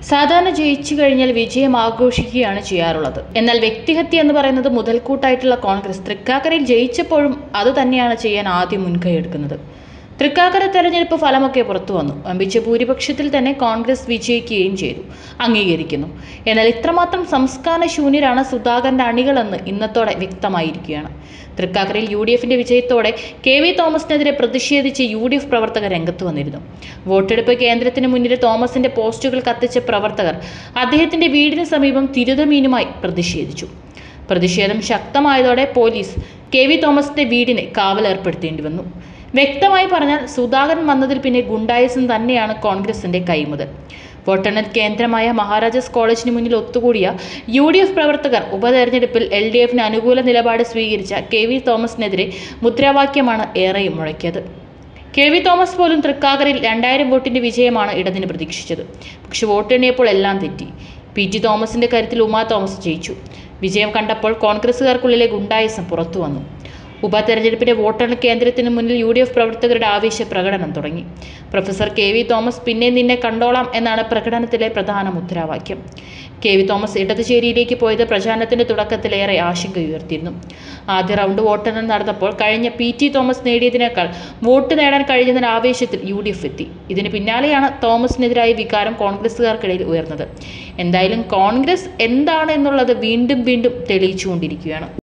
സാധാരണ ജയിച്ചു കഴിഞ്ഞാൽ വിജയം ആഘോഷിക്കുകയാണ് ചെയ്യാറുള്ളത് എന്നാൽ വ്യക്തിഹത്യ എന്ന് പറയുന്നത് മുതൽക്കൂട്ടായിട്ടുള്ള കോൺഗ്രസ് തൃക്കാക്കരയിൽ ജയിച്ചപ്പോഴും അത് തന്നെയാണ് ചെയ്യാൻ ആദ്യം മുൻകൈ എടുക്കുന്നത് തൃക്കാക്കര തെരഞ്ഞെടുപ്പ് ഫലമൊക്കെ പുറത്തു വന്നു വമ്പിച്ച ഭൂരിപക്ഷത്തിൽ തന്നെ കോൺഗ്രസ് വിജയിക്കുകയും ചെയ്തു അംഗീകരിക്കുന്നു എന്നാൽ ഇത്രമാത്രം സംസ്കാര ശൂന്യരാണ് സുധാകരന്റെ അണികളെന്ന് ഇന്നത്തോടെ വ്യക്തമായിരിക്കുകയാണ് തൃക്കാക്കരയിൽ യു ഡി എഫിന്റെ വിജയത്തോടെ കെ വി തോമസിനെതിരെ പ്രതിഷേധിച്ച് യു ഡി എഫ് പ്രവർത്തകർ രംഗത്ത് വന്നിരുന്നു വോട്ടെടുപ്പ് കേന്ദ്രത്തിന് മുന്നിൽ തോമസിന്റെ പോസ്റ്റുകൾ കത്തിച്ച പ്രവർത്തകർ അദ്ദേഹത്തിന്റെ വീടിന് സമീപം തിരുതമീനുമായി പ്രതിഷേധിച്ചു പ്രതിഷേധം ശക്തമായതോടെ പോലീസ് കെ വി തോമസിന്റെ വീടിന് കാവലേർപ്പെടുത്തേണ്ടി വന്നു വ്യക്തമായി പറഞ്ഞാൽ സുധാകരൻ വന്നതിൽ പിന്നെ ഗുണ്ടായിസം തന്നെയാണ് കോൺഗ്രസിന്റെ കൈമുതൽ വോട്ടെണ്ണൽ കേന്ദ്രമായ മഹാരാജാസ് കോളേജിന് മുന്നിൽ ഒത്തുകൂടിയ യു ഡി എഫ് പ്രവർത്തകർ ഉപതെരഞ്ഞെടുപ്പിൽ എൽ ഡി എഫിന് അനുകൂല നിലപാട് സ്വീകരിച്ച കെ വി തോമസിനെതിരെ മുദ്രാവാക്യമാണ് ഏറെയും മുഴക്കിയത് കെ വി തോമസ് പോലും തൃക്കാക്കരയിൽ രണ്ടായിരം വോട്ടിന്റെ വിജയമാണ് ഇടതിന് പ്രതീക്ഷിച്ചത് പക്ഷെ വോട്ടെണ്ണിയപ്പോൾ എല്ലാം തെറ്റി പി ടി തോമസിന്റെ കാര്യത്തിൽ ഉമാ തോമസ് ജയിച്ചു വിജയം കണ്ടപ്പോൾ കോൺഗ്രസുകാർക്കുള്ളിലെ ഗുണ്ടായിസം പുറത്തു വന്നു ഉപതെരഞ്ഞെടുപ്പിന്റെ വോട്ടെണ്ണൽ കേന്ദ്രത്തിന് മുന്നിൽ യു ഡി എഫ് പ്രവർത്തകരുടെ ആവേശ പ്രകടനം തുടങ്ങി പ്രൊഫസർ കെ വി തോമസ് പിന്നെ നിന്നെ കണ്ടോളാം എന്നാണ് പ്രകടനത്തിലെ പ്രധാന മുദ്രാവാക്യം കെ വി തോമസ് ഇടതുചേരിയിലേക്ക് പോയത് പ്രചാരണത്തിന്റെ തുടക്കത്തിലേറെ ആശങ്ക ഉയർത്തിയിരുന്നു ആദ്യ റൗണ്ട് വോട്ടെണ്ണൽ നടന്നപ്പോൾ കഴിഞ്ഞ പി ടി തോമസ് നേടിയതിനേക്കാൾ വോട്ട് നേടാൻ കഴിഞ്ഞതിന് ആവേശത്തിൽ യു ഡി എഫ് എത്തി ഇതിന് പിന്നാലെയാണ് തോമസിനെതിരായ വികാരം കോൺഗ്രസുകാർക്കിടയിൽ ഉയർന്നത് എന്തായാലും കോൺഗ്രസ് എന്താണ് എന്നുള്ളത് വീണ്ടും വീണ്ടും തെളിയിച്ചുകൊണ്ടിരിക്കുകയാണ്